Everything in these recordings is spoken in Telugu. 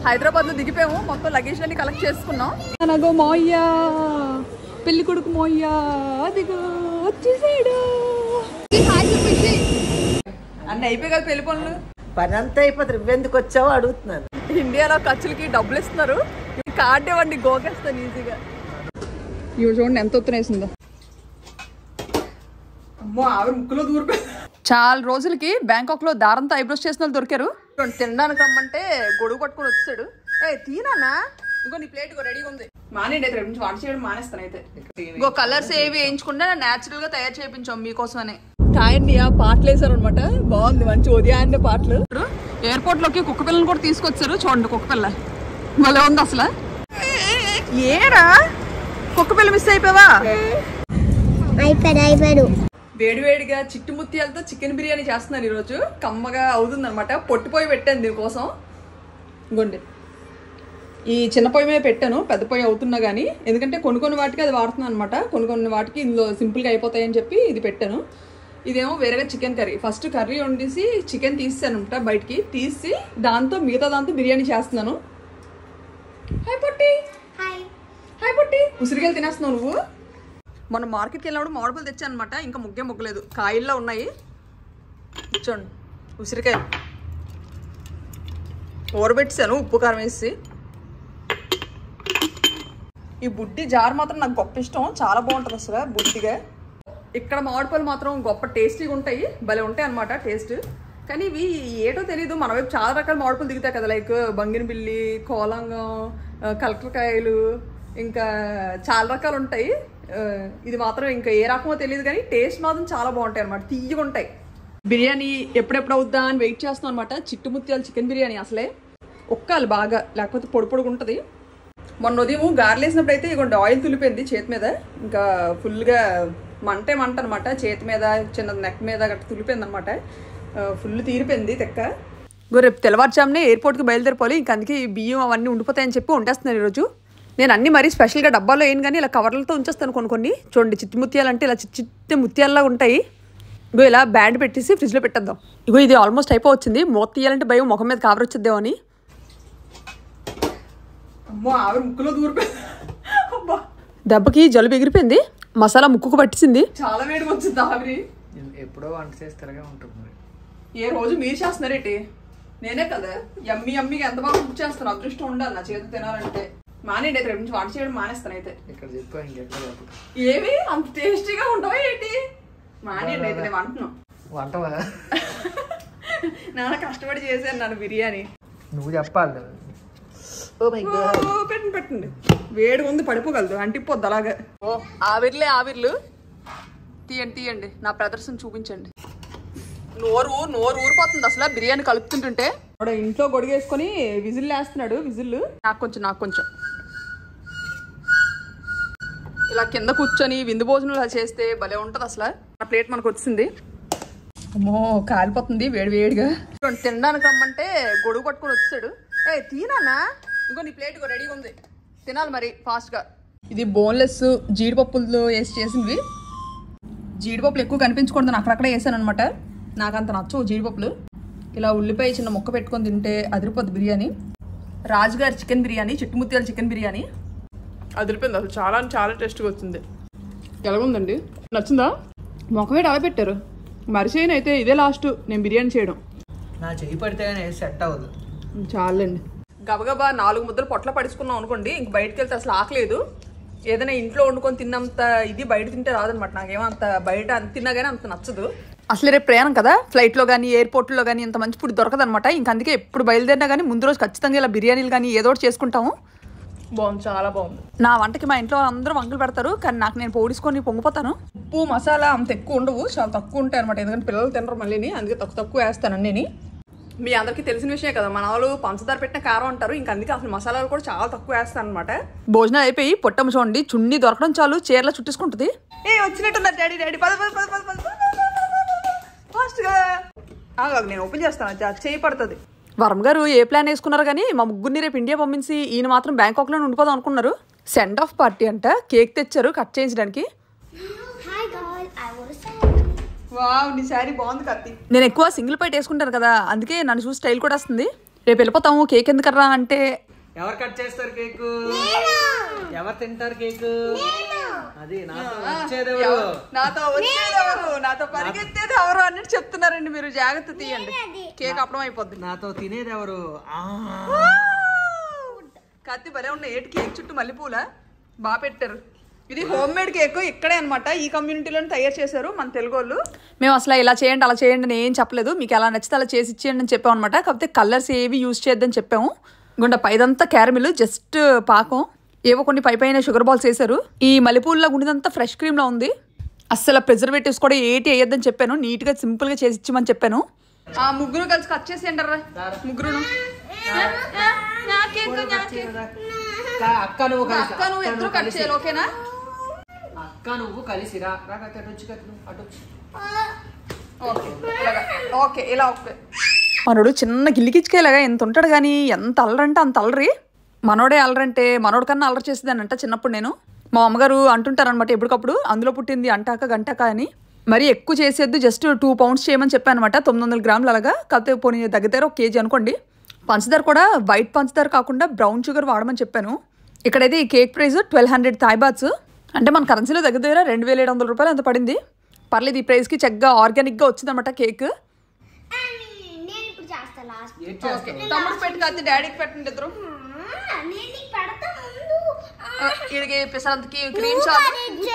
హైదరాబాద్ లో దిగిపోయాము మొత్తం లగేజ్ అన్ని కలెక్ట్ చేసుకున్నాం అనగో మోయ్యా పెళ్లి కొడుకు మోయ్యా అదిగో వచ్చేసాడు అన్ని అయిపోయి కదా పెళ్లి పనులు పని అంతా అయిపోతుంది నువ్వెందుకు వచ్చావో అడుగుతున్నాను ఇండియాలో ఖర్చులకి డబ్బులు ఇస్తున్నారు ఈ కార్డు ఇవ్వండి గోకేస్తాను ఈజీగా ఇవి చూడండి ఎంత ఉత్తనేసిందో అమ్మో ఆవిడ ముక్కులో దూరిపోయి చాలా రోజులకి బ్యాంకాక్ లో దారంతో ఐబ్రోస్ చేసిన వాళ్ళు దొరికారు చూడండి, తినడానికి రమ్మంటే గొడుగు పట్టుకొని వచ్చాడు ఏ తీనానా ఇంకో నీ ప్లేట్ రెడీగా ఉంది మానేండి అయితే రేపు నుంచి వంట చేయడం మానేస్తాను అయితే ఇంకో కలర్స్ ఏవి వేయించకుండా నేచురల్ గా తయారు చేయించాం మీకోసమని కాయండి ఆ పాటలు వేసారు అనమాట బాగుంది మంచి ఉదయాన్నే పాటలు ఎయిర్పోర్ట్ లోకి కుక్క పిల్లని కూడా తీసుకొచ్చారు చూడండి కుక్క పిల్ల భలే ఉంది అసలు ఏడా కుక్క పిల్ల మిస్ అయిపోవా అయిపోయాడు అయిపోయాడు వేడివేడిగా చిట్టు ముత్యాలతో చికెన్ బిర్యానీ చేస్తున్నాను ఈరోజు కమ్మగా అవుతుంది అనమాట పొట్టిపోయి పెట్టాను దీనికోసం ఇంకోండి ఈ చిన్న పొయ్యి మీద పెట్టాను పెద్ద పొయ్యి అవుతున్నా కానీ ఎందుకంటే కొన్ని కొన్ని వాటికి అది వాడుతున్నాను అనమాట కొన్ని కొన్ని వాటికి ఇందులో సింపుల్గా అయిపోతాయని చెప్పి ఇది పెట్టాను ఇదేమో వేరేగా చికెన్ కర్రీ ఫస్ట్ కర్రీ వండేసి చికెన్ తీసాను అనమాట బయటికి తీసి దాంతో మిగతా దాంతో బిర్యానీ చేస్తున్నాను హాయ్ పొట్టి హాయ్ హాయ్ పొట్టి ఉసిరికాయలు తినేస్తున్నావు నువ్వు మొన్న మార్కెట్కి వెళ్ళినప్పుడు మామిడిపళ్ళు తెచ్చాను అనమాట ఇంకా ముగ్గే ముగ్గలేదు కాయల్లో ఉన్నాయి చూడండి ఉసిరికాయలు ఊరబెట్టాను ఉప్పు కారం వేసి ఈ బుడ్డి జార్ మాత్రం నాకు గొప్ప ఇష్టం చాలా బాగుంటుంది అసలు బుడ్డిగా ఇక్కడ మామిడిపళ్ళు మాత్రం గొప్ప టేస్టీగా ఉంటాయి భలే ఉంటాయి అనమాట టేస్ట్ కానీ ఇవి ఏటో తెలియదు మన వైపు చాలా రకాల మామిడిపళ్ళు దిగుతాయి కదా లైక్ బంగినబిల్లి కోలంగం ఆ, కలెక్టర్కాయలు ఇంకా చాలా రకాలు ఉంటాయి ఆ, ఇది మాత్రం ఇంకా ఏ రకమో తెలియదు కానీ టేస్ట్ మాత్రం చాలా బాగుంటాయి అనమాట తీయగా ఉంటాయి బిర్యానీ ఎప్పుడెప్పుడు అవుద్దా అని వెయిట్ చేస్తాం అనమాట చిట్టుముత్యాలు చికెన్ బిర్యానీ అసలే ఒక్కాలి బాగా లేకపోతే పొడి పొడుగు ఉంటుంది మొన్న ఉదయం గారెలు వేసినప్పుడు అయితే ఇగోండి ఆయిల్ తులిపోయింది చేతి మీద ఇంకా ఫుల్గా మంటే మంట అనమాట చేతి మీద చిన్న నెక్ మీద గట్ట తులిపోయింది అనమాట ఫుల్ తీరిపోయింది తెక్క ఇగో రేపు తెల్లవారుజామునే ఎయిర్పోర్ట్కి బయలుదేరిపోవాలి ఇంక అందుకే ఈ బియ్యం అవన్నీ ఉండిపోతాయని చెప్పి వండేస్తున్నాను ఈరోజు నేను అన్ని మరీ స్పెషల్గా డబ్బాలో వేయను కానీ ఇలా కవర్లతో ఉంచేస్తాను కొన్ని కొన్ని చూడండి చిట్టి ముత్యాలు అంటే ఇలా చిట్టి చిట్టి ముత్యాల్లా ఉంటాయి ఇగో ఇలా బ్యాండ్ పెట్టేసి ఫ్రిడ్జ్లో పెట్టేద్దాం ఇగో ఇది ఆల్మోస్ట్ అయిపోవచ్చింది మూత తీయాలంటే భయం ముఖం మీద కవర్ వచ్చేద్దాం అని అమ్మో ఆవిడ ముక్కులో దూరిపోయింది అబ్బా దెబ్బకి జలుబు ఎగిరిపోయింది మసాలా ముక్కుకు పట్టింది చాలా వేడి వచ్చింది ఆవిరి ఎప్పుడో వంట చేసి తిరగా ఉంటుంది మరి ఏ రోజు మీరు చేస్తున్నారేంటి నేనే కదా యమ్మి యమ్మిగా ఎంత బాగా కుక్ చేస్తాను అదృష్టం ఉండాలి నా చేతి తినాలంటే మానేండి అయితే రేపు నుంచి వంట చేయడం మానేస్తాను అయితే ఇక్కడ చెప్పా ఇంకెక్కడ చెప్పు ఏమి అంత టేస్టీగా ఉండవా ఏంటి మానేండి అయితే నేను అంటున్నాను వంటవా నాన్న కష్టపడి చేశాను నన్ను బిర్యానీ నువ్వు చెప్పాలి ఓ మై గాడ్ ఓ, పెట్టండి పెట్టండి వేడిగా ఉంది పడిపోగలదు అంటిపోద్ది అలాగే ఓ ఆవిర్లే ఆవిర్లు తీయండి తీయండి నా ప్రదర్శన చూపించండి నోరు నోరు ఊరిపోతుంది అసలు బిర్యానీ కలుపుతుంటుంటే వాడు ఇంట్లో గొడిగేసుకొని విజిల్ వేస్తున్నాడు విజిల్ నాకు కొంచెం నాకు కొంచెం ఇలా కింద కూర్చొని విందు భోజనం ఇలా చేస్తే భలే ఉంటది అసలు ఆ ప్లేట్ మనకు వచ్చింది అమ్మో కాలిపోతుంది వేడి వేడిగా చూడండి, తినడానికి రమ్మంటే గొడుగు పట్టుకొని వచ్చాడు ఏ తీనానా ఇంకో నీ ప్లేట్ రెడీగా ఉంది తినాలి మరి ఫాస్ట్గా ఇది బోన్లెస్ జీడిపప్పులతో వేసి చేసినవి జీడిపప్పులు ఎక్కువ కనిపించకూడదని అక్కడక్కడ వేసాను అనమాట నాకు అంత నచ్చవు జీడిపప్పులు ఇలా ఉల్లిపాయ చిన్న ముక్క పెట్టుకొని తింటే అదిరిపోద్ది బిర్యానీ రాజుగారి చికెన్ బిర్యానీ చిట్టుముత్యాల చికెన్ బిర్యానీ అదిరిపోయింది అసలు చాలా అంటే చాలా టేస్ట్గా వచ్చింది ఎలాగుందండి నచ్చిందా మొక్కవేటి అలా పెట్టారు మరిచేయని అయితే ఇదే లాస్ట్ నేను బిర్యానీ చేయడం నా చెయ్యి పడితే కానీ సెట్ అవ్వదు చాలండి గబగబా నాలుగు ముద్దలు పొట్ల పడుచుకున్నాం అనుకోండి ఇంక బయటకు వెళ్తే అసలు ఆకలేదు ఏదైనా ఇంట్లో వండుకొని తిన్నంత ఇది బయట తింటే రాదనమాట నాకేమంత బయట అంత తిన్నా కానీ అంత నచ్చదు అసలు రేపు ప్రయాణం కదా ఫ్లైట్లో కానీ ఎయిర్పోర్ట్లో కానీ ఇంత మంచి ఫుడ్ దొరకదనమాట ఇంక అందుకే ఎప్పుడు బయలుదేరినా కానీ ముందు రోజు ఖచ్చితంగా ఇలా బిర్యానీలు కానీ ఏదో ఒకటి చేసుకుంటాము బాగుంది చాలా బాగుంది నా వంటకి మా ఇంట్లో అందరూ వంకలు పెడతారు కానీ నాకు నేను పొడిసుకొని పొంగిపోతాను ఉప్పు మసాలా అంత ఎక్కువ ఉండవు చాలా తక్కువ ఉంటాయి అనమాట ఎందుకంటే పిల్లలు తినరు మళ్ళీని అందుకే తక్కువ తక్కువ వేస్తాను అన్నీ మీ అందరికీ తెలిసిన విషయమే కదా మన వాళ్ళు పంచదార పెట్టిన కారం అంటారు ఇంకా అందుకే అసలు మసాలాలు కూడా చాలా తక్కువ వేస్తాను అనమాట భోజనం అయిపోయి పొట్టమ్మ చూడండి చున్నీ దొరకడం చాలు చీరలో చుట్టేసుకుంటుంది ఏ వచ్చినట్టున్నారు డాడీ డాడీ పద పద పద పద పద ఫాస్ట్గా ఆగాగు నేను ఓపెన్ చేస్తాను అది చేయి పడుతుంది వరం గారు ఏ ప్లాన్ వేసుకున్నారు కానీ మా ముగ్గురిని రేపు ఇండియా పంపించి ఈయన మాత్రం బ్యాంకాక్లో ఉండిపోదాం అనుకున్నారు సెండ్ ఆఫ్ పార్టీ అంట కేక్ తెచ్చారు కట్ చేయించడానికి Hi guys, I was wow నీ శారీ బాగుంది కత్తి నేను ఎక్కువ సింగిల్ పైట్ వేసుకుంటాను కదా అందుకే నన్ను చూసి స్టైల్ కూడా వస్తుంది రేపు వెళ్ళిపోతాము కేక్ ఎందుకర్రా అంటే ఎవరు కట్ చేస్తారు కేక్ ఎవరు తింటారు కేక్ అది నాతో వచ్చేది ఎవరు నాతో వచ్చేది ఎవరు నాతో పరిగెత్తేది ఎవరు అన్నట్టు చెప్తున్నారండి మీరు జాగ్రత్త తీయండి కేక్ అప్పడం అయిపోద్ది నాతో తినేది ఎవరు ఆ. కత్తి భలే ఉన్నాయి ఏటి కేక్ చుట్టూ మల్లెపూల బాగా పెట్టారు ఇది హోమ్ మేడ్ కేక్ ఇక్కడే అనమాట ఈ కమ్యూనిటీలోనే తయారు చేశారు మన తెలుగు వాళ్ళు మేము అసలు ఇలా చేయండి అలా చేయండి అని ఏం చెప్పలేదు మీకు ఎలా నచ్చితే అలా చేసి ఇచ్చేయండి అని చెప్పాం అనమాట కాకపోతే కలర్స్ ఏవి యూజ్ చేయొద్దని చెప్పాము గుండా పైదంతా క్యారమిల్ జస్ట్ పాకం ఏవో కొన్ని పై పైన షుగర్ బాల్స్ వేశారు ఈ మల్లెపూల్లో గుండెదంతా ఫ్రెష్ క్రీమ్లో ఉంది అస్సలు ప్రిజర్వేటివ్స్ కూడా ఏటి వేయొద్దని చెప్పాను నీట్గా సింపుల్గా చేసి ఇచ్చమని చెప్పాను ఆ ముగ్గురు కలిసి కట్ చేసి అంటారా ముగ్గురు కా- అక్క నువ్వు కలిసి అక్క నువ్వు ఇద్దరు కట్ చేయాలి ఓకేనా అక్క నువ్వు కలిసి రా రా కత్తి అటు వచ్చి కత్తి నువ్వు, అటు వచ్చి. ఓకే ఇలాగా. ఓకే ఇలా ఓకే మనోడు చిన్న గిల్లికిచ్చుకేలాగా ఎంత ఉంటాడు కానీ ఎంత అల్లరంటే అంత అల్లరి మనోడే అల్లరంటే మనోడు కన్నా అల్లరి చేసేదానంట చిన్నప్పుడు నేను మా అమ్మగారు అంటుంటారనమాట ఎప్పటికప్పుడు అందులో పుట్టింది అంటాక గంటాక అని మరి ఎక్కువ చేసేద్దు జస్ట్ టూ పౌండ్స్ చేయమని చెప్పాను అనమాట తొమ్మిది వందల గ్రాములు అలాగా కాకపోతే పోనీ దగ్గర ఒక కేజీ అనుకోండి పంచదార కూడా వైట్ పంచదార కాకుండా బ్రౌన్ షుగర్ వాడమని చెప్పాను ఇక్కడైతే ఈ కేక్ ప్రైస్ ట్వెల్వ్ హండ్రెడ్ థాయిబాత్స్ అంటే మన కరెన్సీలో దగ్గర దగ్గర రెండు వేల ఏడు వందల రూపాయలు ఎంత పడింది పర్లేదు ఈ ప్రైస్కి చక్కగా ఆర్గానిక్గా వచ్చిందన్నమాట కేక్ నేను ఇప్పుడు చేస్తా లాస్ట్ ఏం చేస్తావు తమ్ముడు పెట్టి కాదు డాడీకి పెట్టండి ఇద్దరు నేను నీకు పెడతా ముందు వీడికి పిసరంతకి క్రీమ్ షాప్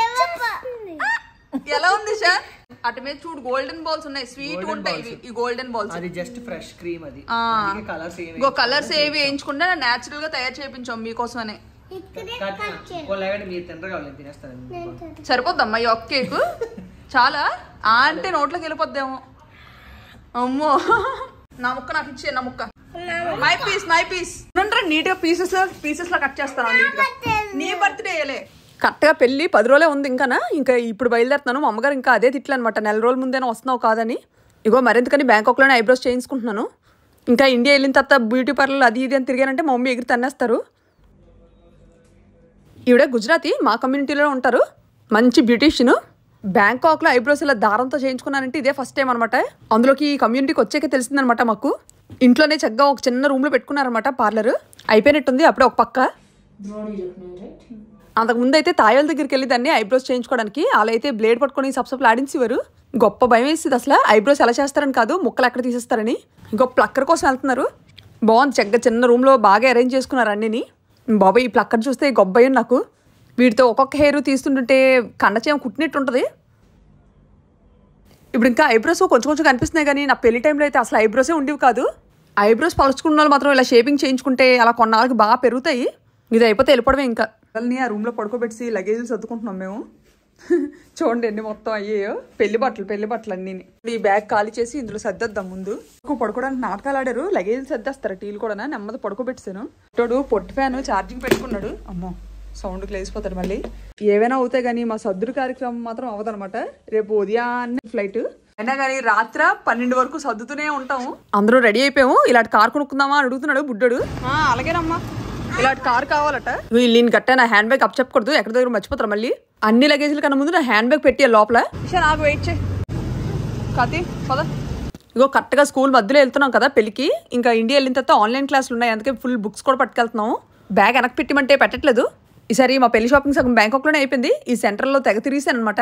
ఎలా ఉంది సార్ అటు మీద చూడు గోల్డెన్ బాల్స్ ఉన్నాయి స్వీట్ Golden ఉంటాయి balls. ఇవి ఈ గోల్డెన్ బాల్స్ అది జస్ట్ ఫ్రెష్ క్రీమ్ అది ఆ. కలర్స్ ఏమి ఇంకో కలర్స్ ఏవి వేయించకుండా నేచురల్ గా తయారు చేయించాం మీకోసమనే ఇక్కడే కట్- కట్ చేయండి ఓ లేకండి మీరు తినరు కావాలి నేను తినేస్తాను నేను తింటా. సరిపోద్దమ్మా ఈ ఒక్క కేక్ చాలా ఆ అంటే నోట్లోకి వెళ్ళిపోద్దేమో అమ్మో నా ముక్క నాకు ఇచ్చే నా ముక్క my piece my piece neat గా పీసెస్ పీసెస్ లా కట్ చేస్తాను నీట్ గా నీ బర్త్డే కరెక్ట్ గా పెళ్లి పది రోజులే ఉంది ఇంకానా ఇంకా ఇప్పుడు బయలుదేరుతున్నాను మా అమ్మగారు ఇంకా అదే తిట్లు అనమాట నెల రోజుల ముందేనా వస్తున్నావు కాదని ఇగో మరింతకని బ్యాంకాక్లోనే ఐబ్రోస్ చేయించుకుంటున్నాను ఇంకా ఇండియా వెళ్ళిన తర్వాత బ్యూటీ పార్లర్ అది ఇది అని తిరిగానంటే మా మమ్మీ ఎగిరి తన్నేస్తారు ఈవిడ గుజరాతీ మా కమ్యూనిటీలో ఉంటారు మంచి బ్యూటీషియన్ బ్యాంకాక్లో ఐబ్రోస్ ఇలా దారంతో చేయించుకున్నానంటే ఇదే ఫస్ట్ టైం అనమాట అందులోకి ఈ కమ్యూనిటీకి వచ్చాక తెలిసిందనమాట మాకు ఇంట్లోనే చక్కగా ఒక చిన్న రూమ్లో పెట్టుకున్నారనమాట పార్లర్ అయిపోయినట్టుంది అప్పుడే ఒక పక్క అంతకుముందు అయితే తాయోల దగ్గరికి వెళ్ళి దాన్ని ఐబ్రోస్ చేయించుకోవడానికి అలా అయితే బ్లేడ్ పట్టుకొని సబ్సప్లు ఆడించేవారు గొప్ప భయం వేసేది అసలు ఐబ్రోస్ ఎలా చేస్తారని కాదు ముక్కలు ఎక్కడ తీసేస్తారని ఇంకో ప్లక్కర్ కోసం వెళ్తున్నారు బాగుంది చక్కగా చిన్న రూమ్లో బాగా అరేంజ్ చేసుకున్నారు అన్నిని బాబాయ్ ఈ ప్లక్కర్ చూస్తే గొప్పయ్యం నాకు వీటితో ఒక్కొక్క హెయిర్ తీస్తుంటుంటే కండచేయం కుట్టినట్టు ఉంటుంది ఇప్పుడు ఇంకా ఐబ్రోస్ కొంచెం కొంచెం కనిపిస్తున్నాయి కానీ నా పెళ్లి టైంలో అయితే అసలు ఐబ్రోసే ఉండేవి కాదు ఐబ్రోస్ పలుచుకున్న వాళ్ళు మాత్రం ఇలా షేపింగ్ చేయించుకుంటే అలా కొన్నాళ్ళకి బాగా పెరుగుతాయి ఇది అయిపోతే వెళ్ళిపోవడమే ఇంకా పిల్లల్ని ఆ రూమ్లో పడుకోబెట్టి లగేజ్లు సర్దుకుంటున్నాం మేము చూడండి ఎన్ని మొత్తం అయ్యాయో పెళ్లి బట్టలు పెళ్లి బట్టలు అన్నీ ఈ బ్యాగ్ ఖాళీ చేసి ఇందులో సర్దేద్దాం ముందు ఎక్కువ పడుకోవడానికి నాటకాలు ఆడారు లగేజ్ సర్దేస్తారు టీలు కూడా నెమ్మది పడుకోబెట్టాను తోడు పొట్టి ఫ్యాన్ ఛార్జింగ్ పెట్టుకున్నాడు అమ్మో సౌండ్కి లేచిపోతాడు మళ్ళీ ఏవైనా అవుతాయి కానీ మా సద్దురు కార్యక్రమం మాత్రం అవ్వదన్నమాట రేపు ఉదయాన్నే ఫ్లైట్ అయినా కానీ రాత్ర పన్నెండు వరకు సర్దుతూనే ఉంటాము అందరూ రెడీ అయిపోయాము ఇలాంటి కార్ కొనుక్కుందామా అని అడుగుతున్నాడు బుడ్డడు అలాగేనమ్మా ఇలాంటి కార్ కావాలట వీళ్ళని గట్టా నా హ్యాండ్ బ్యాగ్ అప్ చెప్పకూడదు ఎక్కడ దగ్గర మర్చిపోతారు మళ్ళీ అన్ని లగేజ్ల కన్నా ముందు నా హ్యాండ్ బ్యాగ్ పెట్టి లోపల నాకు వెయిట్ చేయి కతి పద ఇగో కరెక్ట్గా స్కూల్ మధ్యలో వెళ్తున్నాం కదా పెళ్ళికి ఇంకా ఇండియా వెళ్ళిన తర్వాత ఆన్లైన్ క్లాసులు ఉన్నాయి అందుకే ఫుల్ బుక్స్ కూడా పట్టుకెళ్తున్నాం బ్యాగ్ వెనక్కి పెట్టిమంటే పెట్టట్లేదు ఈసారి మా పెళ్లి షాపింగ్ సగం బ్యాంకాక్లోనే అయిపోయింది ఈ సెంటర్లో తెగ తిరిగిసాను అనమాట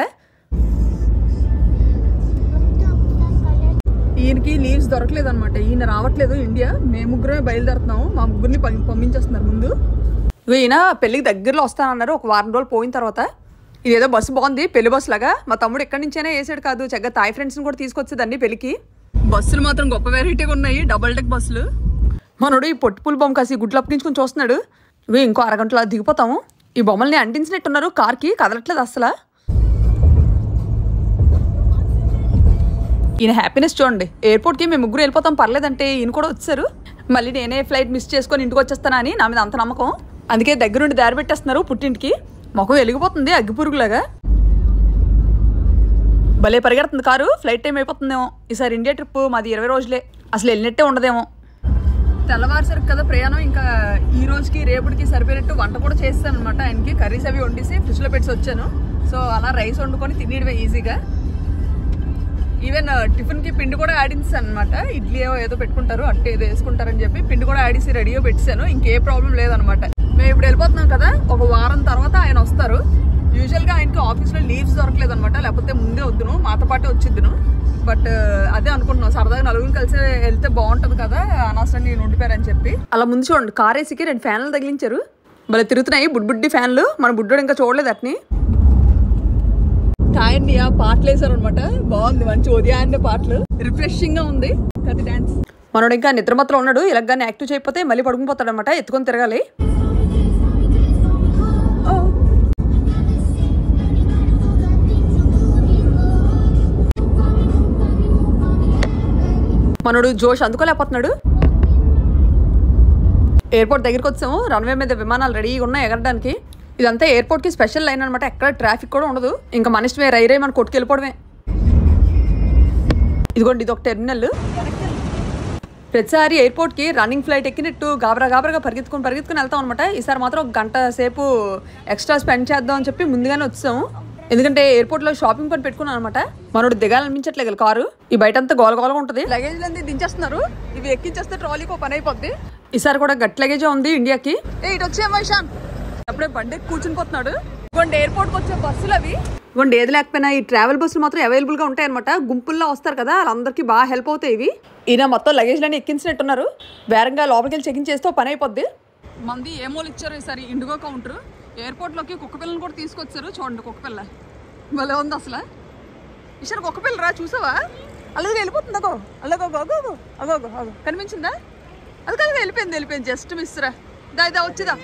ఈయనకి లీవ్స్ దొరకలేదు అనమాట ఈయన రావట్లేదు ఇండియా మేము ముగ్గురమే బయలుదేరుతున్నాము మా ముగ్గురిని పం- పంపించేస్తున్నారు ముందు ఇగో ఈయన పెళ్ళికి దగ్గరలో వస్తానన్నారు ఒక వారం రోజులు పోయిన తర్వాత ఇదేదో బస్సు బాగుంది పెళ్లి బస్సు లాగా మా తమ్ముడు ఎక్కడి నుంచైనా వేసాడు కాదు చక్కగా తాయి ఫ్రెండ్స్ని కూడా తీసుకొచ్చేదండి పెళ్లికి బస్సులు మాత్రం గొప్ప వెరైటీగా ఉన్నాయి డబల్ డెక్ బస్సులు మనోడు ఈ పొట్టి పుల్ బొమ్మ కాసి గుడ్లు అప్పగించుకొని చూస్తున్నాడు ఇవి ఇంకో అరగంటలో దిగిపోతాము ఈ బొమ్మల్ని అంటించినట్టున్నారు కార్కి కదలట్లేదు అసలు ఈయన హ్యాపీనెస్ చూడండి ఎయిర్పోర్ట్కి మేము ముగ్గురు వెళ్ళిపోతాం పర్లేదంటే ఈయన కూడా వచ్చారు మళ్ళీ నేనే ఫ్లైట్ మిస్ చేసుకొని ఇంటికి వచ్చేస్తానా అని నా మీద అంత నమ్మకం అందుకే దగ్గరుండి దారి పెట్టేస్తున్నారు పుట్టింటికి ముఖం వెలిగిపోతుంది అగ్గిపురుగులాగా భలే పరిగెడుతుంది కారు ఫ్లైట్ టైం అయిపోతుందేమో ఈసారి ఇండియా ట్రిప్ మాది ఇరవై రోజులే అసలు వెళ్ళినట్టే ఉండదేమో తెల్లవారుసరికి కదా ప్రయాణం ఇంకా ఈ రోజుకి రేపటికి సరిపోయినట్టు వంట కూడా చేస్తాను అనమాట ఆయనకి కర్రీస్ అవి వండేసి ఫ్రిడ్జ్లో పెట్టి వచ్చాను సో అలా రైస్ వండుకొని తినేయడమే ఈజీగా ఈవెన్ టిఫిన్ కి పిండి కూడా ఆడించాను అనమాట ఇడ్లీ ఏదో పెట్టుకుంటారు అట్టు ఏదో వేసుకుంటారని చెప్పి పిండి కూడా ఆడిసి రెడీగా పెట్టాను ఇంకే ప్రాబ్లం లేదనమాట మేము ఇప్పుడు వెళ్ళిపోతున్నాం కదా ఒక వారం తర్వాత ఆయన వస్తారు యూజువల్ గా ఆయనకి ఆఫీస్ లో లీవ్స్ దొరకలేదు అనమాట లేకపోతే ముందే వద్దును మాతో పాటే వచ్చిద్దును బట్ అదే అనుకుంటున్నాం సరదాగా నలుగురు కలిసి వెళ్తే బాగుంటది కదా అనవసరం నేను ఉండిపోయారని చెప్పి అలా ముందు చూడండి కార్ ఏసీకి రెండు ఫ్యాన్లు తగిలించారు భలే తిరుగుతున్నాయి బుడ్ బుడ్డి ఫ్యాన్లు మన బుడ్డోడు ఇంకా చూడలేదు అట్ని టాయన్ని ఆ పాటలు వేసారు అనమాట బాగుంది మంచి ఉదయాన్నే పాటలు రిఫ్రెషింగ్ గా ఉంది కది డాన్స్ మనోడు ఇంకా నిద్రమత్తులో ఉన్నాడు ఇలాగానే యాక్టివ్ చేయకపోతే మళ్ళీ పడుకుని పోతాడు అనమాట ఎత్తుకొని తిరగాలి ఓ. మనోడు జోష్ అందుకోలేకపోతున్నాడు ఎయిర్పోర్ట్ దగ్గరికి వచ్చాము రన్వే మీద విమానాలు రెడీగా ఉన్నాయి ఎగరడానికి ఇదంతా ఎయిర్పోర్ట్ కి స్పెషల్ లైన్ అనమాట ఎక్కడ ట్రాఫిక్ కూడా ఉండదు ఇంకా మన ఇష్టమే రై రై మన కొట్టుకెళ్ళిపోవడమే ఇదిగోండి ఇది ఒక టెర్మినల్ ప్రతిసారి ఎయిర్పోర్ట్ కి రన్నింగ్ ఫ్లైట్ ఎక్కినట్టు గాబరా గాబరాగా పరిగెత్తుకొని పరిగెత్తుకుని వెళ్తాం అనమాట ఈసారి మాత్రం ఒక గంట సేపు ఎక్స్ట్రా స్పెండ్ చేద్దాం అని చెప్పి ముందుగానే వచ్చాము ఎందుకంటే ఎయిర్పోర్ట్ లో షాపింగ్ పని పెట్టుకున్నాను అనమాట మనోడు దిగాలనిపించట్లేదు కదా కారు ఈ బయట అంతా గోల గోలగా ఉంటుంది లగేజ్ అన్ని దించేస్తున్నారు ఇవి ఎక్కించేస్తే ట్రాలీకి ఒక పని అయిపోద్ది ఈసారి కూడా గట్టి లగేజే ఉంది ఇండియాకి ఏ ఇటు వచ్చేమో ఇషాన్ అప్పుడే బండి ఎక్కి కూర్చుని పోతున్నాడు ఇవ్వండి ఎయిర్పోర్ట్ కి వచ్చే బస్సులు అవి ఇవ్వండి ఏది లేకపోయినా ఈ ట్రావెల్ బస్సులు మాత్రం అవైలబుల్ గా ఉంటాయి అనమాట గుంపుల్లో వస్తారు కదా వాళ్ళందరికీ బాగా హెల్ప్ అవుతాయి ఇవి ఈయన మొత్తం లగేజ్లన్నీ ఎక్కించినట్టున్నారు వేరంగా లోపలికి వెళ్ళి చెకింగ్ చేస్తే ఓ పని అయిపోద్ది మంది ఏమోలు ఇచ్చారు ఈసారి ఇండిగో కౌంటర్ ఎయిర్పోర్ట్ లోకి కుక్క పిల్లని కూడా తీసుకొచ్చారు చూడండి కుక్క పిల్ల భలే ఉంది అసలు ఇషాన్ కుక్క పిల్ల రా చూసావా అలాగే వెళ్ళిపోతుంది అగో అలాగో అగో అగో అగో అగో అగో కనిపించిందా అది కదా వెళ్ళిపోయింది వెళ్ళిపోయింది జస్ట్ మిస్ రా దా ఇదా వచ్చిదా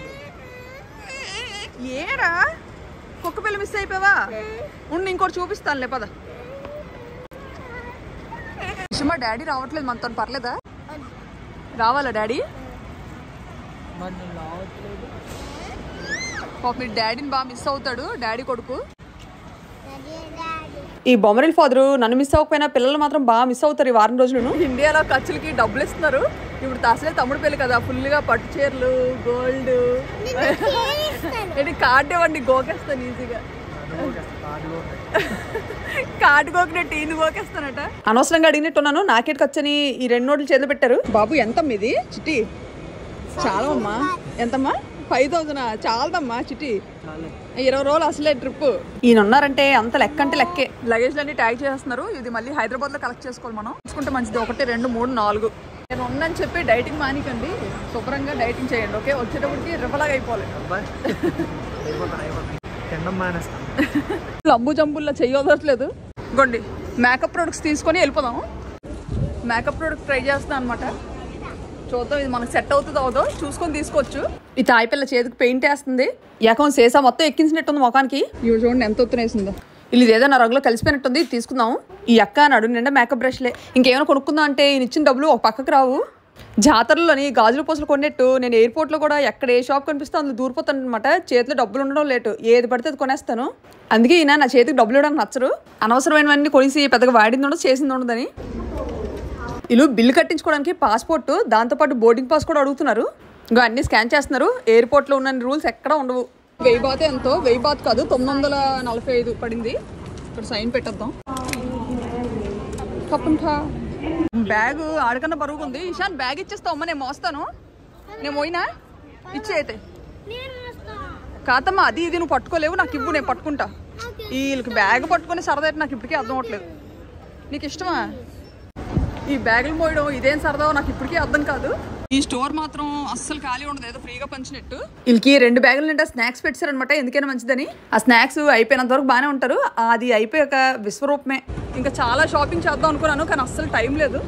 ఏరా కుక్క పిల్ల మిస్ అయిపోయావా ఉండి ఇంకోటి చూపిస్తానులే పద మా డాడీ రావట్లేదు మనతో పర్లేదా రావాలా డాడీ పాప మీ డాడీని బాగా మిస్ అవుతాడు డాడీ కొడుకు ఈ బొమ్మరిల్ ఫాదరు నన్ను మిస్ అవ్వకపోయినా పిల్లలు మాత్రం బాగా మిస్ అవుతారు ఈ వారం రోజులను ఇండియాలో ఖర్చులకి డబ్బులు ఇస్తున్నారు ఇప్పుడు అసలే తమ్ముడు పెళ్లి కదా ఫుల్ గా పట్టు చీరలు గోల్డ్ ఏంటి కార్డు ఇవ్వండి గోకేస్తాను ఈజీగా కార్డు గోకినట్టు ఈయన గోకేస్తానట అనవసరంగా అడిగినట్టున్నాను నాకేట్ ఖర్చని ఈ రెండు నోట్లు చేతులు పెట్టారు బాబు ఎంతమ్మా ఇది చిట్టి చాలా అమ్మా ఎంతమ్మా ఫైవ్ థౌసండ్ చాలదమ్మా చిట్టి ఇరవై రోజులు అసలే ట్రిప్ ఈయన ఉన్నారంటే అంత లెక్క అంటే లెక్కే లగేజ్ అన్ని ట్యాగ్ చేస్తున్నారు ఇది మళ్ళీ హైదరాబాద్ లో కలెక్ట్ చేసుకోవాలి మనం తీసుకుంటే మంచిది ఒకటి రెండు మూడు నాలుగు నేను ఉన్నాను చెప్పి డైటింగ్ మానికండి శుభ్రంగా డైటింగ్ చేయండి ఓకే వచ్చేటప్పటికి రివలాగా అయిపోవాలి అబ్బాయి అయిపోతాను అయిపోతాను తినడం మానేస్తాను లంబు జంబుల్లో చెయ్యొదట్లేదు ఇగోండి మేకప్ ప్రొడక్ట్స్ తీసుకొని వెళ్ళిపోదాం మేకప్ ప్రొడక్ట్ ట్రై చేస్తున్నాను అనమాట చూద్దాం ఇది మనకు సెట్ అవుతుందో అవుదో చూసుకొని తీసుకోవచ్చు ఈ తాయి పిల్ల చేతికి పెయింట్ వేస్తుంది ఏకం సేసా మొత్తం ఎక్కించినట్టుంది ముఖానికి ఇవి చూడండి ఎంత ఒత్తునేసిందో ఇది ఏదో నా రంగులో కలిసిపోయినట్టుంది ఇది తీసుకుందాం ఈ అక్క నడు నిండా మేకప్ బ్రష్లే ఇంకేమైనా కొనుక్కుందాం అంటే ఈయన ఇచ్చిన డబ్బులు ఒక పక్కకు రావు జాతరలోని గాజుల పూసలు కొన్నట్టు నేను ఎయిర్పోర్ట్లో కూడా ఎక్కడ ఏ షాప్ కనిపిస్తే అందులో దూరిపోతాను అనమాట చేతిలో డబ్బులు ఉండడం లేటు ఏది పడితే అది కొనేస్తాను అందుకే ఈయన నా చేతికి డబ్బులు ఇవ్వడానికి నచ్చరు అనవసరమైనవన్నీ కొనిసి పెద్దగా వాడింది ఉండదు చేసింది ఉండదని వీళ్ళు బిల్లు కట్టించుకోవడానికి పాస్పోర్ట్ దాంతోపాటు బోర్డింగ్ పాస్ కూడా అడుగుతున్నారు ఇంకా అన్ని స్కాన్ చేస్తున్నారు ఎయిర్పోర్ట్లో ఉన్న రూల్స్ ఎక్కడ ఉండవు వెయ్యి బాత్ ఎంతో వెయ్యి బాత్ కాదు తొమ్మిది వందల నలభై ఐదు పడింది ఇక్కడ సైన్ పెట్టేద్దాం తప్పంటా బ్యాగ్ ఆడకన్నా బరువుగా ఉంది ఇషాన్ బ్యాగ్ ఇచ్చేస్తావు అమ్మ నేను మోస్తాను నేను పోయినా ఇచ్చే అయితే నేను వస్తాను కాదమ్మా అది ఇది నువ్వు పట్టుకోలేవు నాకు ఇవ్వు నేను పట్టుకుంటా వీళ్ళకి బ్యాగ్ పట్టుకొని సరదా ఏంటి నాకు ఇప్పటికీ అర్థం అవట్లేదు నీకు ఇష్టమా ఈ బ్యాగులు మోయడం ఇదేం సరదా నాకు ఇప్పటికీ అర్థం కాదు ఈ స్టోర్ మాత్రం అస్సలు ఖాళీ ఉండదు ఏదో ఫ్రీగా పంచినట్టు వీళ్ళకి రెండు బ్యాగులు నిండా స్నాక్స్ పెట్టారనమాట ఎందుకైనా మంచిదని ఆ స్నాక్స్ అయిపోయినంత వరకు బాగానే ఉంటారు అది అయిపోయాక విశ్వరూపమే ఇంకా చాలా షాపింగ్ చేద్దాం అనుకున్నాను కానీ అస్సలు టైం లేదు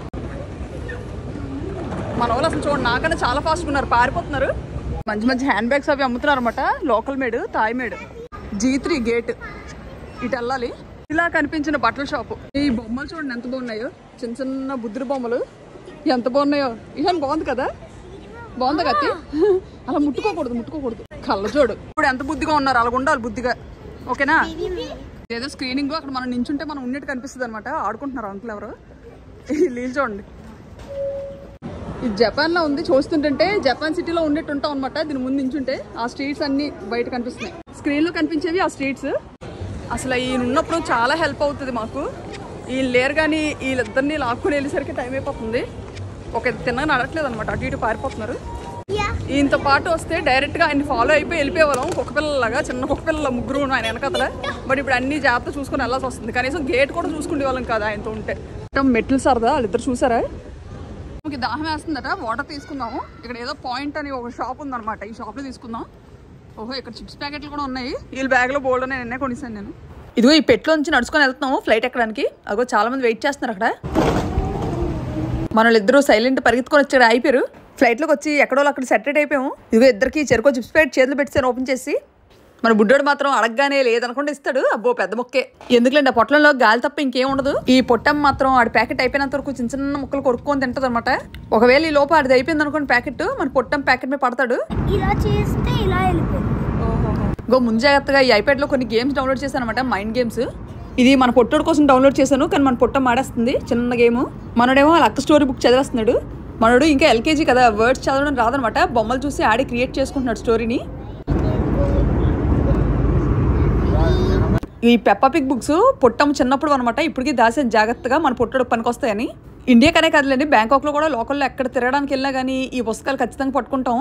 మన వాళ్ళు అసలు చూడండి నాకన్నా చాలా ఫాస్ట్గా ఉన్నారు పారిపోతున్నారు మంచి మంచి హ్యాండ్ బ్యాగ్స్ అవి అమ్ముతున్నారు అనమాట local made Thai made G three gate ఇటు వెళ్ళాలి ఇలా కనిపించిన బట్టల షాపు ఈ బొమ్మలు చూడండి ఎంత బాగున్నాయో చిన్న చిన్న బుద్ధుడి బొమ్మలు ఎంత బాగున్నాయో ఇవన్నీ బాగుంది కదా బాగుందా కత్తి అలా ముట్టుకోకూడదు ముట్టుకోకూడదు కళ్ళజోడు ఇప్పుడు ఎంత బుద్ధిగా ఉన్నారు అలా ఉండాలి బుద్ధిగా ఓకేనా ఏదో స్క్రీనింగ్ అక్కడ మనం నించుంటే మనం ఉన్నట్టు కనిపిస్తుంది అనమాట ఆడుకుంటున్నారు అంకుల్ ఎవరు ఈ నీళ్ళు చూడండి ఇది జపాన్ లో ఉంది చూస్తుంటే జపాన్ సిటీలో ఉన్నట్టు ఉంటాం అనమాట దీని ముందు నించుంటే ఆ స్ట్రీట్స్ అన్ని బయట కనిపిస్తున్నాయి స్క్రీన్ లో కనిపించేవి ఆ స్ట్రీట్స్ అసలు ఈయన ఉన్నప్పుడు చాలా హెల్ప్ అవుతుంది మాకు వీళ్ళు లేరు కానీ వీళ్ళిద్దరిని లాక్కుని వెళ్ళేసరికి టైం అయిపోతుంది ఒక తిన్నగా నడట్లేదు అనమాట అటు ఇటు పారిపోతున్నారు యా ఈయనతో పాటు వస్తే డైరెక్ట్ గా ఆయన ఫాలో అయిపోయి వెళ్ళిపోయేవాళ్ళం కుక్క పిల్లలాగా చిన్న కుక్క పిల్లల ముగ్గురు ఆయన వెనకతల బట్ ఇప్పుడు అన్ని జాగ్రత్త చూసుకుని వెళ్ళాల్సి వస్తుంది కనీసం గేట్ కూడా చూసుకునే వాళ్ళం కాదు ఆయనతో ఉంటే మొత్తం మెట్లు సరదా వాళ్ళిద్దరు చూసారా మనకి దాహం వేస్తుందట వాటర్ తీసుకుందాము ఇక్కడ ఏదో పాయింట్ అని ఒక షాప్ ఉందన్నమాట ఈ షాప్ లో తీసుకుందాం ఓహో ఇక్కడ చిప్స్ ప్యాకెట్లు కూడా ఉన్నాయి వీళ్ళ బ్యాగ్ లో బోల్డ్ నేను ఎన్నే కొనిసాను నేను ఇదిగో ఈ పెట్లో నుంచి నడుచుకొని వెళ్తున్నాము ఫ్లైట్ ఎక్కడానికి అగో చాలా మంది వెయిట్ చేస్తున్నారు అక్కడ మనల్ని ఇద్దరు సైలెంట్ పరిగెత్తుకొని వచ్చాడు అయిపోయారు ఫ్లైట్లోకి వచ్చి ఎక్కడో అక్కడ సెటరేట్ అయిపోయాము ఇదిగో ఇద్దరికి చెరుకో చిప్స్ ప్యాకెట్ చేతులు పెట్టాను ఓపెన్ చేసి మన బుడ్డోడు మాత్రం అడగగానే లేదనుకుంటే ఇస్తాడు అబ్బో పెద్ద మొక్కే ఎందుకులేండి ఆ పొట్లంలో గాలి తప్ప ఇంకేం ఉండదు ఈ పొట్టం మాత్రం ఆడి ప్యాకెట్ అయిపోయినంత వరకు చిన్న చిన్న ముక్కలు కొరుక్కొని తింటది అనమాట ఒకవేళ ఈ లోపు ఆడిది అయిపోయింది అనుకోండి ప్యాకెట్ మన పొట్టం ప్యాకెట్ మీద పడతాడు ఇలా చేస్తే ఇలా వెళ్ళిపోయింది గో ముందు జాగ్రత్తగా ఈ ఐప్యాడ్లో కొన్ని గేమ్స్ డౌన్లోడ్ చేశాను అనమాట మైండ్ గేమ్స్ ఇది మన పొట్టోడు కోసం డౌన్లోడ్ చేశాను కానీ మన పొట్ట మాడేస్తుంది చిన్న గేమ్ మనోడేమో వాళ్ళ అక్క స్టోరీ బుక్ చదివేస్తున్నాడు మనోడు ఇంకా ఎల్కేజీ కదా వర్డ్స్ చదవడం రాదనమాట బొమ్మలు చూసి ఆడి క్రియేట్ చేసుకుంటున్నాడు స్టోరీని ఈ పెప్పా పిక్ బుక్స్ పొట్టం చిన్నప్పుడు అనమాట ఇప్పటికీ దాసాను జాగ్రత్తగా మన పొట్టడు పనికొస్తాయని ఇండియాకనే కదలండి బ్యాంకాక్లో కూడా లోకల్లో ఎక్కడ తిరగడానికి వెళ్ళినా కానీ ఈ పుస్తకాలు ఖచ్చితంగా పట్టుకుంటాం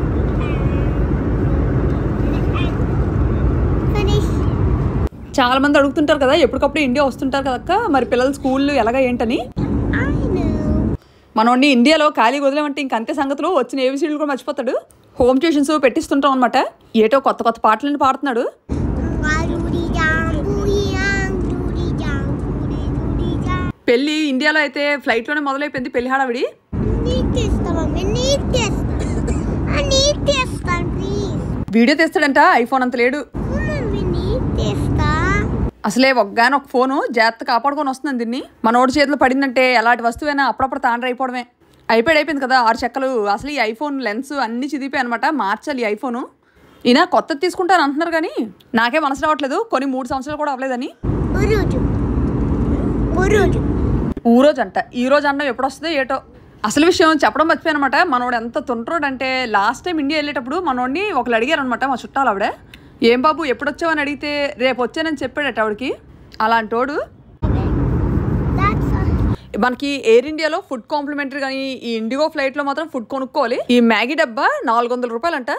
ఫినిష్ చాలా మంది అడుగుతుంటారు కదా ఎప్పటికప్పుడు ఇండియా వస్తుంటారు కదక్క మరి పిల్లల స్కూల్ ఎలాగ ఏంటని ఐ నో మనోడిని ఇండియాలో ఖాళీ వదిలేమంటే ఇంక అంతే సంగతులు వచ్చిన ఏబిసీడీలు కూడా మర్చిపోతాడు హోమ్ ట్యూషన్స్ పెట్టిస్తుంటాం అనమాట ఏటో కొత్త కొత్త పాటలని పాడుతున్నాడు Duri jam, booty jam, duri jam, booty duri jam. పెళ్ళి ఇండియాలో అయితే ఫ్లైట్లోనే మొదలైపోయింది పెళ్లి హడావిడి నీకు తెస్తా మమ్మీ నీకు తెస్తా ఆ, నీకు తెస్తాను ప్లీజ్ వీడియో తీస్తాడంట ఐఫోన్ అంత లేడు మమ్మీ నీకు తెస్తా అసలే ఒగ్గాని ఒక ఫోను జాగ్రత్త కాపాడుకొని వస్తుంది దీన్ని మనోడి చేతిలో పడిందంటే ఎలాంటి వస్తువైనా అప్పుడప్పుడు తాండ్ర అయిపోవడమే అయిపోయాడు అయిపోయింది కదా ఆరు చెక్కలు అసలు ఈ ఐఫోన్ లెన్స్ అన్ని చిదిపోయాయి అనమాట మార్చాలి ఈ ఐఫోను ఈయన కొత్తది తీసుకుంటాను అంటున్నారు కానీ నాకే మనసు రావట్లేదు కొన్ని మూడు సంవత్సరాలు కూడా అవ్వలేదని ఉరుజు ఉరుజు ఊరోజు అంట ఈ రోజు అన్నం ఎప్పుడు వస్తుందో ఏటో అసలు విషయం చెప్పడం మర్చిపోయానమాట మనోడు ఎంత తుంటరోడు అంటే లాస్ట్ టైం ఇండియా వెళ్ళేటప్పుడు మనోడిని ఒకళ్ళు అడిగారు అనమాట మా చుట్టాలు ఆవిడ ఏం బాబు ఎప్పుడు వచ్చావని అడిగితే రేపు వచ్చానని చెప్పాడట ఆవిడకి అలాంటోడు దట్స్ మనకి ఎయిర్ ఇండియాలో ఫుడ్ కాంప్లిమెంటరీ కానీ ఈ ఇండిగో ఫ్లైట్లో మాత్రం ఫుడ్ కొనుక్కోవాలి ఈ మ్యాగీ డబ్బా నాలుగు వందల రూపాయలంట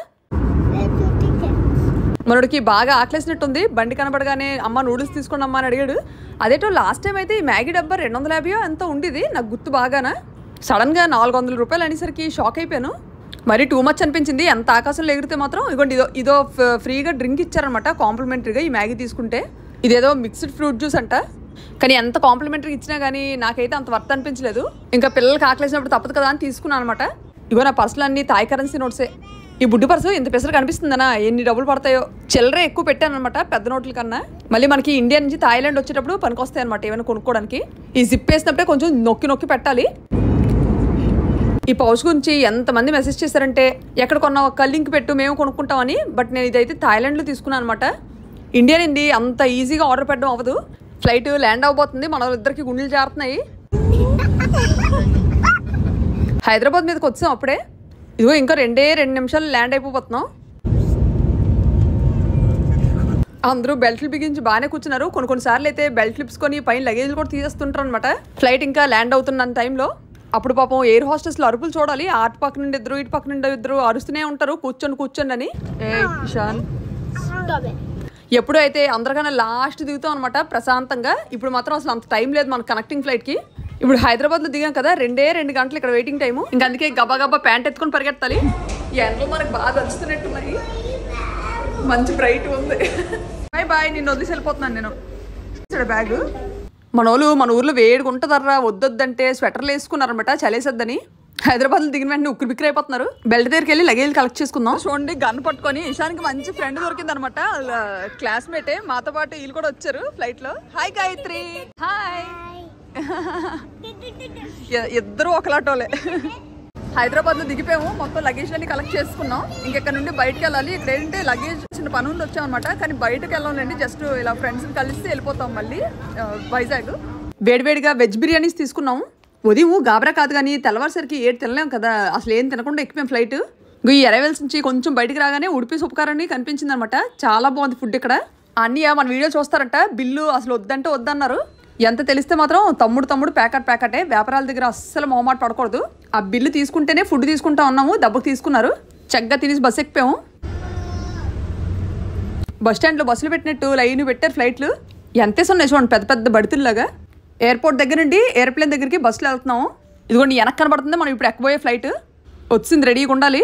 మనోడికి బాగా ఆకలేసినట్టుంది బండి కనబడగానే అమ్మ నూడిల్స్ తీసుకోండి అమ్మా అని అడిగాడు అదేటో లాస్ట్ టైం అయితే ఈ మ్యాగీ డబ్బా రెండు వందల యాభై ఎంత ఉండేది నాకు గుర్తు బాగానా సడన్గా నాలుగు వందల రూపాయలు అనేసరికి షాక్ అయిపోయాను మరి టూ మచ్ అనిపించింది ఎంత ఆకాశంలో ఎగిరితే మాత్రం ఇదిగోండి ఇదో ఇదో ఫ- ఫ్రీగా డ్రింక్ ఇచ్చారనమాట కాంప్లిమెంటరీగా ఈ మ్యాగీ తీసుకుంటే ఇదేదో మిక్స్డ్ ఫ్రూట్ జ్యూస్ అంట కానీ ఎంత కాంప్లిమెంటరీ ఇచ్చినా కానీ నాకైతే అంత వర్త్ అనిపించలేదు ఇంకా పిల్లలకి ఆకలేసినప్పుడు తప్పదు కదా అని తీసుకున్నాను అనమాట ఇగో నా పర్సులు అన్ని థాయ్ కరెన్సీ నోట్సే ఈ బుడ్డి పర్సు ఇంత పెసరు కనిపిస్తుందనా ఎన్ని డబ్బులు పడతాయో చిల్లరే ఎక్కువ పెట్టాను అనమాట పెద్ద నోట్ల కన్నా మళ్ళీ మనకి ఇండియా నుంచి థాయిలాండ్ వచ్చేటప్పుడు పనికొస్తాయి అనమాట ఏమైనా కొనుక్కోవడానికి ఈ జిప్ వేసినప్పుడే కొంచెం నొక్కి నొక్కి పెట్టాలి ఈ పౌచ్ గురించి ఎంతమంది మెసేజ్ చేశారంటే ఎక్కడ కొన్నా ఒక లింక్ పెట్టు మేము కొనుక్కుంటామని బట్ నేను ఇదైతే థాయిలాండ్లో తీసుకున్నాను అనమాట ఇండియా నుండి అంత ఈజీగా ఆర్డర్ పెట్టడం అవ్వదు ఫ్లైట్ ల్యాండ్ అవబోతుంది మన ఇద్దరికి గుండెలు జారుతున్నాయి హైదరాబాద్ మీదకి వచ్చాం అప్పుడే ఇదిగో ఇంకా రెండే రెండు నిమిషాలు ల్యాండ్ అయిపోతున్నాం అందరూ బెల్ట్లు బిగించి బాగానే కూర్చున్నారు కొన్ని కొన్నిసార్లు అయితే బెల్ట్ కొని పైన లగేజ్ కూడా తీసేస్తుంటారు అనమాట ఫ్లైట్ ఇంకా ల్యాండ్ అవుతున్న టైంలో అప్పుడు పాపం ఎయిర్ హోస్టెస్లో అరుపులు చూడాలి అటు పక్క నుండి ఇద్దరు ఇటు పక్క నుండి ఇద్దరు అరుస్తూనే ఉంటారు కూర్చొని కూర్చోండి అని ఏ ఇషాన్ Stop it. ఎప్పుడు అయితే అందరికన్నా లాస్ట్ దిగుతాం అనమాట ప్రశాంతంగా ఇప్పుడు మాత్రం అసలు అంత టైం లేదు మన కనెక్టింగ్ ఫ్లైట్కి ఇప్పుడు హైదరాబాద్లో దిగాం కదా రెండే రెండు గంటలు ఇక్కడ వెయిటింగ్ టైము ఇంకా అందుకే గబా గబా ప్యాంట్ ఎత్తుకొని పరిగెత్తాలి ఈ ఎండలో మనకు బాగా దంచుతున్నట్టున్నాయి మంచి బ్రైట్ ఉంది బాయ్ బాయ్ నిన్ను వదిలేసి వెళ్ళిపోతున్నాను నేను ఇచ్చాడు బ్యాగ్ మన వాళ్ళు మన ఊర్లో వేడిగా ఉంటుందర్రా వద్దొద్దంటే స్వెటర్లు వేసుకున్నారనమాట చలేసద్దని హైదరాబాద్ లో దిగిన వెంటనే ఉక్కిరి బిక్కిరి అయిపోతున్నారు బెల్ట్ దగ్గరికి వెళ్ళి లగేజ్ కలెక్ట్ చేసుకుందాం చూడండి గన్ పట్టుకొని ఇషానికి మంచి ఫ్రెండ్ దొరికింది అనమాట క్లాస్మేటే మాతో పాటు వీళ్ళు కూడా వచ్చారు ఫ్లైట్ లో హాయ్ గాయత్రి హాయ్ ఇద్దరు ఒకలాటోలే హైదరాబాద్ లో దిగిపోయాము మొత్తం లగేజ్ అన్ని కలెక్ట్ చేసుకున్నాం ఇంకెక్కడ నుండి బయటకు వెళ్ళాలి ఇక్కడ ఏంటంటే లగేజ్ చిన్న పని ఉంది వచ్చామన్నమాట కానీ బయటకు వెళ్ళాలండి జస్ట్ ఇలా ఫ్రెండ్స్ కలిసి వెళ్ళిపోతాం మళ్ళీ ఆ, వైజాగ్ వేడివేడిగా వెజ్ బిర్యానీస్ తీసుకున్నాము ఉదయం గాబరా కాదు కానీ తెల్లవారుసరికి ఏడు తినలేం కదా అసలు ఏం తినకుండా ఎక్కిపోయాం ఫ్లైట్ ఇంకో ఈ అరైవల్స్ నుంచి కొంచెం బయటికి రాగానే ఉడిపి సుపకారాన్ని కనిపించింది అనమాట చాలా బాగుంది ఫుడ్ ఇక్కడ అన్నయ్య మన వీడియో చూస్తారంట బిల్లు అసలు వద్దంటే వద్దన్నారు ఎంత తెలిస్తే మాత్రం తమ్ముడు తమ్ముడు ప్యాకెట్ ప్యాకెటే వ్యాపారాల దగ్గర అస్సలు మొహమాట పడకూడదు ఆ బిల్లు తీసుకుంటేనే ఫుడ్ తీసుకుంటా ఉన్నాము దెబ్బకు తీసుకున్నారు చక్కగా తినేసి బస్సు ఎక్కిపోయాము బస్ స్టాండ్లో బస్సులు పెట్టినట్టు లైన్ పెట్టారు ఫ్లైట్లు ఎంత ఉన్నాయి చూడండి పెద్ద పెద్ద బడితుల్లాగా ఎయిర్పోర్ట్ దగ్గర నుండి ఎయిర్ప్లేన్ దగ్గరికి బస్సులో వెళ్తున్నాము ఇదిగోండి వెనక్కి కనబడుతుంది మనం ఇప్పుడు ఎక్కబోయే ఫ్లైట్ వచ్చింది రెడీగా ఉండాలి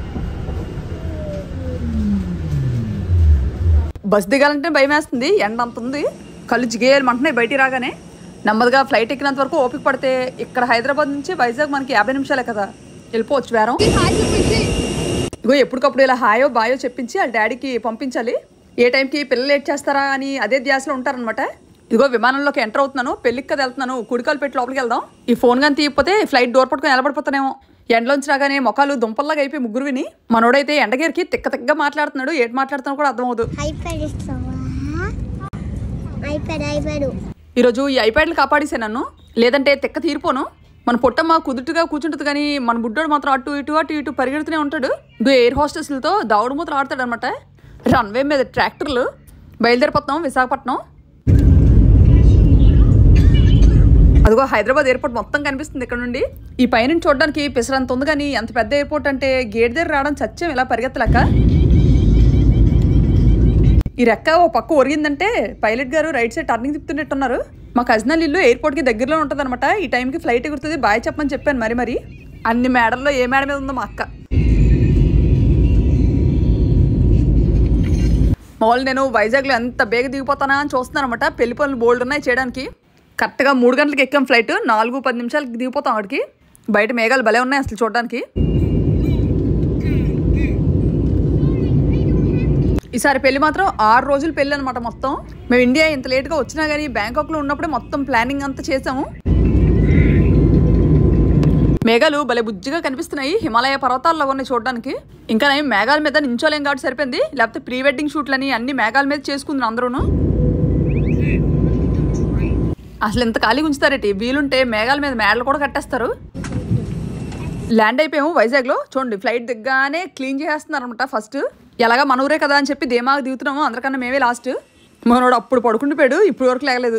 బస్ దిగాలంటే భయం వేస్తుంది ఎండ అంత ఉంది కళ్ళు జిగేయమంటున్నాయి బయటికి రాగానే నెమ్మదిగా ఫ్లైట్ ఎక్కినంత వరకు ఓపిక పడితే ఇక్కడ హైదరాబాద్ నుంచి వైజాగ్ మనకి యాభై నిమిషాలే కదా వెళ్ళిపోవచ్చు వేరం ఇగో ఎప్పటికప్పుడు ఇలా హాయో బాయో చెప్పించి వాళ్ళ డాడీకి పంపించాలి ఏ టైంకి పిల్లలు లేట్ చేస్తారా అని అదే ధ్యాసలో ఉంటారనమాట ఇదిగో విమానంలోకి ఎంటర్ అవుతున్నాను పెళ్ళికి కదా వెళ్తున్నాను కుడికాలు పెట్టి లోపలికి వెళ్దాం ఈ ఫోన్ కానీ తీయకపోతే ఫ్లైట్ డోర్ పట్టుకొని నిలబడిపోతానేమో ఎండలోంచి రాగానే మొఖాలు దుంపల్లాగా అయిపోయి ముగ్గురు విని మనోడైతే ఎండగేరికి తిక్క తిక్కగా మాట్లాడుతున్నాడు ఏటి మాట్లాడుతున్నాడు కూడా అర్థమవుదు ఐప్యాడ్ ఇస్తావా ఐప్యాడ్ ఐప్యాడ్ ఈరోజు ఈ ఐప్యాడ్లు కాపాడేసే నన్ను లేదంటే తిక్క తీరిపోను మన పొట్టమ్మ కుదుటుగా కూర్చుంటుంది కానీ మన బుడ్డోడు మాత్రం అటు ఇటు అటు ఇటు పరిగెడుతూనే ఉంటాడు ఇదో ఎయిర్ హోస్టెస్లతో దావుడు మూతలు ఆడతాడు అనమాట రన్వే మీద ట్రాక్టర్లు బయలుదేరిపోతాం విశాఖపట్నం అదిగో హైదరాబాద్ ఎయిర్పోర్ట్ మొత్తం కనిపిస్తుంది ఇక్కడ నుండి ఈ పైన చూడడానికి పిసరంత ఉంది కానీ ఎంత పెద్ద ఎయిర్పోర్ట్ అంటే గేట్ దగ్గర రావడం సత్యం ఇలా పరిగెత్తలేక ఈ రెక్క ఓ పక్క ఒరిగిందంటే పైలట్ గారు రైట్ సైడ్ టర్నింగ్ తిప్పుతున్నట్టున్నారు మా కజినల్ ఇల్లు ఎయిర్పోర్ట్కి దగ్గరలో ఉంటుంది అనమాట ఈ టైంకి ఫ్లైట్ ఎగురుతుంది బాయ్ చెప్పని చెప్పాను మరి మరి అన్ని మేడల్లో ఏ మేడ మీద ఉందో మా అక్క మామూలు నేను వైజాగ్లో ఎంత బేగ దిగిపోతానా అని చూస్తున్నాను అనమాట పెళ్లి పనులు బోల్డ్ ఉన్నాయి చేయడానికి కరెక్ట్గా మూడు గంటలకు ఎక్కాం ఫ్లైట్ నాలుగు పది నిమిషాలకి దిగిపోతాం అక్కడికి బయట మేఘాలు భలే ఉన్నాయి అసలు చూడడానికి ఈసారి పెళ్లి మాత్రం ఆరు రోజులు పెళ్లి అనమాట మొత్తం మేము ఇండియా ఇంత లేట్గా వచ్చినా కానీ బ్యాంకాక్లో ఉన్నప్పుడే మొత్తం ప్లానింగ్ అంతా చేసాము మేఘాలు భలే బుజ్జిగా కనిపిస్తున్నాయి హిమాలయ పర్వతాల్లో ఉన్నాయి చూడడానికి ఇంకా నేను మేఘాల మీద నించోలేం కాబట్టి సరిపోయింది లేకపోతే ప్రీ వెడ్డింగ్ షూట్లని అన్ని మేఘాల మీద చేసుకుంది అందరూను అసలు ఎంత ఖాళీగా ఉంచుతారేటి వీలుంటే మేఘాల మీద మేడలు కూడా కట్టేస్తారు ల్యాండ్ అయిపోయాము వైజాగ్లో చూడండి ఫ్లైట్ దిగ్గానే క్లీన్ చేసేస్తున్నారు అనమాట ఫస్ట్ ఎలాగా మన ఊరే కదా అని చెప్పి ధీమాగా దిగుతున్నాము అందరికన్నా మేమే లాస్ట్ మనోడు అప్పుడు పడుకుండిపోయాడు ఇప్పుడు వరకు లేగలేదు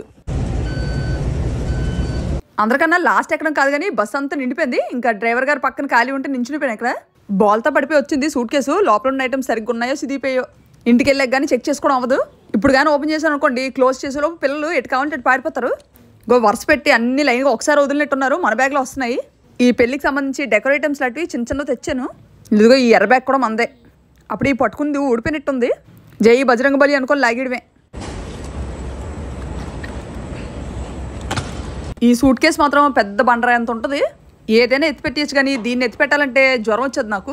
అందరికన్నా లాస్ట్ ఎక్కడం కాదు కానీ బస్ అంతా నిండిపోయింది ఇంకా డ్రైవర్ గారు పక్కన ఖాళీ ఉంటే నించునిపోయాను ఇక్కడ బాల్తో పడిపోయి వచ్చింది సూట్ కేసు లోపల ఉన్న ఐటమ్స్ సరిగ్గా ఉన్నాయో సిదిపోయో ఇంటికి వెళ్ళాక కానీ చెక్ చేసుకోవడం అవ్వదు ఇప్పుడు కానీ ఓపెన్ చేశాను అనుకోండి క్లోజ్ చేసేలోపు పిల్లలు ఎటు కావాలంటే అటు పారిపోతారు గో వరుస పెట్టి అన్ని లైన్గా ఒకసారి వదిలినట్టున్నారు మన బ్యాగ్లో వస్తున్నాయి ఈ పెళ్లికి సంబంధించి డెకరేట్ ఐటమ్స్ లాంటివి చిన్న చిన్న తెచ్చాను ఇదిగో ఈ ఎర్ర బ్యాగ్ కూడా మందే అప్పుడు ఈ పట్టుకుంది ఊడిపోయినట్టుంది జై బజరంగ బలి అనుకొని లాగిడమే ఈ సూట్ కేసు మాత్రం పెద్ద బండరా ఎంత ఉంటుంది ఏదైనా ఎత్తి పెట్టేయచ్చు కానీ దీన్ని ఎత్తి పెట్టాలంటే జ్వరం వచ్చేది నాకు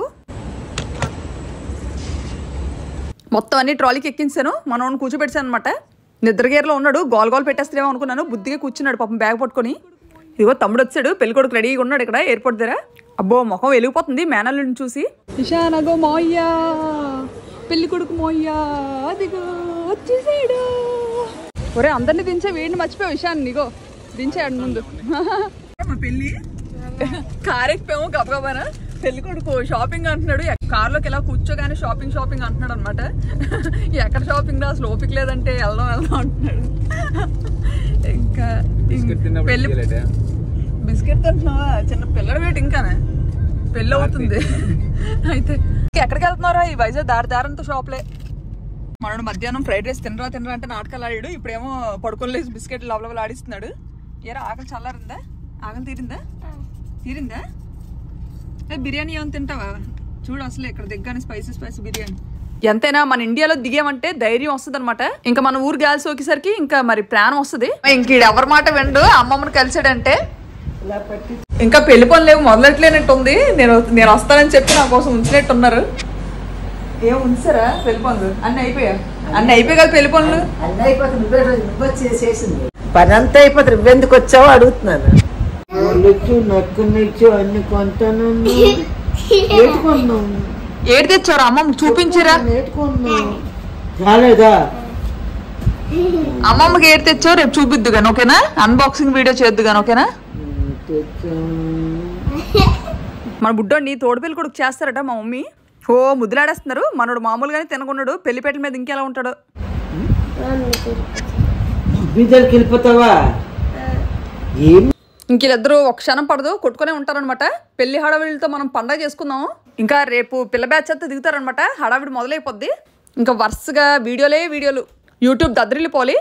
మొత్తం అన్ని ట్రాలీకి ఎక్కించాను మనోని కూర్చోబెట్టాను అనమాట నిద్రగేరలో ఉన్నాడు గోల్ గోల్ పెట్టేస్తారేమో అనుకున్నాను బుద్ధిగా కూర్చున్నాడు పాపం బ్యాగ్ పట్టుకొని ఇదిగో తమ్ముడు వచ్చాడు పెళ్లి కొడుకు రెడీగా ఉన్నాడు ఇక్కడ ఎయిర్పోర్ట్ దగ్గర అబ్బో ముఖం వెలిగిపోతుంది మేనల్ని చూసి ఇషానగో మోయ్యా పెళ్లి కొడుకు మోయ్యా అదిగో వచ్చేసాడు ఒరే అందరిని దించే వీడిని మర్చిపోయావు ఇషాన్ నీగో దించాడు ముందు పెళ్ళి కార్ ఎక్కిపోయాము గబగబానా పెళ్లి కొడుకు షాపింగ్ అంటున్నాడు కార్లోకి ఎలా కూర్చోగానే షాపింగ్ షాపింగ్ అంటున్నాడు అనమాట ఎక్కడ షాపింగ్ రా అసలు ఓపిక లేదంటే వెళ్దాం వెళ్దాం అంటున్నాడు ఇంకా పెళ్లి బిస్కెట్ తింటున్నావా చిన్న పిల్లడు వేటి ఇంకానే పెళ్ళి అవుతుంది అయితే ఎక్కడికి వెళ్తున్నారా ఈ వైజాగ్ దారి దారంతో షాప్లే మనోడు మధ్యాహ్నం ఫ్రైడ్ రైస్ తినరా తినరా అంటే నాటకాలు ఆడాడు ఇప్పుడేమో పడుకొని లేచి బిస్కెట్ లవలవలు ఆడిస్తున్నాడు ఏరా ఆకలి చల్లారిందా ఆకలి తీరిందా తీరిందా ఏ బిర్యానీ ఏమైనా తింటావా చూడు అసలు ఇక్కడ దిగ్గానే స్పైసీ స్పైసీ బిర్యానీ ఎంతైనా మన ఇండియాలో దిగామంటే ధైర్యం వస్తుంది అనమాట ఇంకా మన ఊరు గాలి సోకేసరికి ఇంకా మరి ప్రాణం వస్తుంది ఇంక ఈడు ఎవరి మాట విండు అమ్మమ్మని కలిసాడంటే ఇంకా పెళ్లి పనులు ఏమి మొదలెట్లేనట్టు ఉంది నేను నేను వస్తానని చెప్పి నా కోసం ఉంచినట్టు ఉన్నారు ఏం ఉంచారా పెళ్లి పనులు అన్ని అయిపోయా అన్ని అయిపోయి కదా పెళ్లి పనులు అన్నీ అయిపోతుంది నువ్వే రోజు నువ్వే చేసేసింది పని అంతా అయిపోతుంది నువ్వెందుకు వచ్చావో అడుగుతున్నాను ఒళ్ళొచ్చు నక్కునిచ్చు అన్ని కొంటాను నేర్చుకున్నాం ఏడు తెచ్చారు అమ్మమ్మ చూపించరా నేర్చుకున్నాం రాలేదా అమ్మమ్మకి ఏడు తెచ్చావు రేపు చూపిద్దు కానీ ఓకేనా అన్బాక్సింగ్ వీడియో చేద్దు కానీ ఓకేనా మన బుడ్డోడిని తోడుపెల్లి కొడుకు చేస్తారట మా మమ్మీ ఓ ముద్దులాడేస్తున్నారు మనోడు మామూలుగానే తినకున్నాడు పెళ్లిపేటల మీద ఇంకెలా ఉంటాడు బీదర్కి వెళ్ళిపోతావా ఏం ఇంక వీళ్ళిద్దరూ ఒక క్షణం పడదు కొట్టుకునే ఉంటారనమాట పెళ్లి హడావిడితో మనం పండగ చేసుకుందాం ఇంకా రేపు పిల్ల బ్యాచ్ అంతా దిగుతారనమాట హడావిడి మొదలైపోద్ది ఇంకా వరుసగా వీడియోలే వీడియోలు యూట్యూబ్ దద్దరిల్లిపోలి